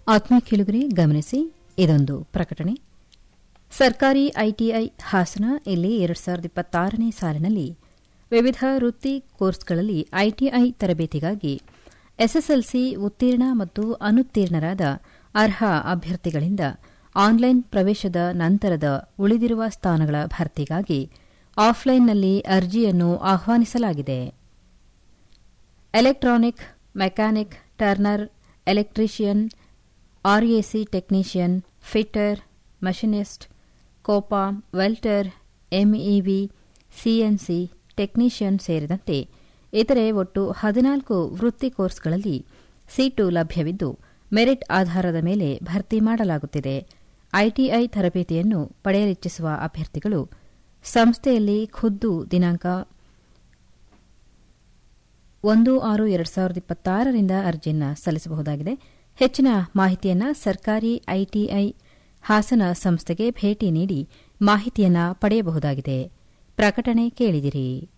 ಆತ್ಮೀಯ ಕೇಳುಗರೆ ಗಮನಿಸಿ ಇದೊಂದು ಪ್ರಕಟಣೆ ಸರ್ಕಾರಿ ಐಟಿಐ ಹಾಸನ ಇಲ್ಲಿ ಎರಡು ಸಾವಿರದ ಇಪ್ಪತ್ತಾರನೇ ಸಾಲಿನಲ್ಲಿ ವಿವಿಧ ವೃತ್ತಿ ಕೋರ್ಸ್ಗಳಲ್ಲಿ ಐಟಿಐ ತರಬೇತಿಗಾಗಿ ಎಸ್ಎಸ್ಎಲ್ಸಿ ಉತ್ತೀರ್ಣ ಮತ್ತು ಅನುತ್ತೀರ್ಣರಾದ ಅರ್ಹ ಅಭ್ಯರ್ಥಿಗಳಿಂದ ಆನ್ಲೈನ್ ಪ್ರವೇಶದ ನಂತರದ ಉಳಿದಿರುವ ಸ್ಥಾನಗಳ ಭರ್ತಿಗಾಗಿ ಆಫ್ಲೈನ್ನಲ್ಲಿ ಅರ್ಜಿಯನ್ನು ಆಹ್ವಾನಿಸಲಾಗಿದೆ electronic mechanic turner electrician RAC technician fitter machinist COPA welder MEV CNC technician ಸೇರಿದಂತೆ ಇತರೆ ಒಟ್ಟು ಹದಿನಾಲ್ಕು ವೃತ್ತಿ ಕೋರ್ಸ್ಗಳಲ್ಲಿ ಸೀಟು ಲಭ್ಯವಿದ್ದು ಮೆರಿಟ್ ಆಧಾರದ ಮೇಲೆ ಭರ್ತಿ ಮಾಡಲಾಗುತ್ತಿದೆ ಐಟಿಐ ತರಬೇತಿಯನ್ನು ಪಡೆಯಲಿಚ್ಛಿಸುವ ಅಭ್ಯರ್ಥಿಗಳು ಸಂಸ್ಥೆಯಲ್ಲಿ ಖುದ್ದು ದಿನಾಂಕ ಒಂದು ಆರು ಎರಡು ಸಾವಿರದ ಇಪ್ಪತ್ತಾರರಿಂದ ಅರ್ಜಿಯನ್ನು ಸಲ್ಲಿಸಬಹುದಾಗಿದೆ ಹೆಚ್ಚಿನ ಮಾಹಿತಿಯನ್ನು ಸರ್ಕಾರಿ ಐಟಿಐ ಹಾಸನ ಸಂಸ್ಥೆಗೆ ಭೇಟಿ ನೀಡಿ ಮಾಹಿತಿಯನ್ನು ಪಡೆಯಬಹುದಾಗಿದೆ ಪ್ರಕಟಣೆ ಕೇಳಿದಿರಿ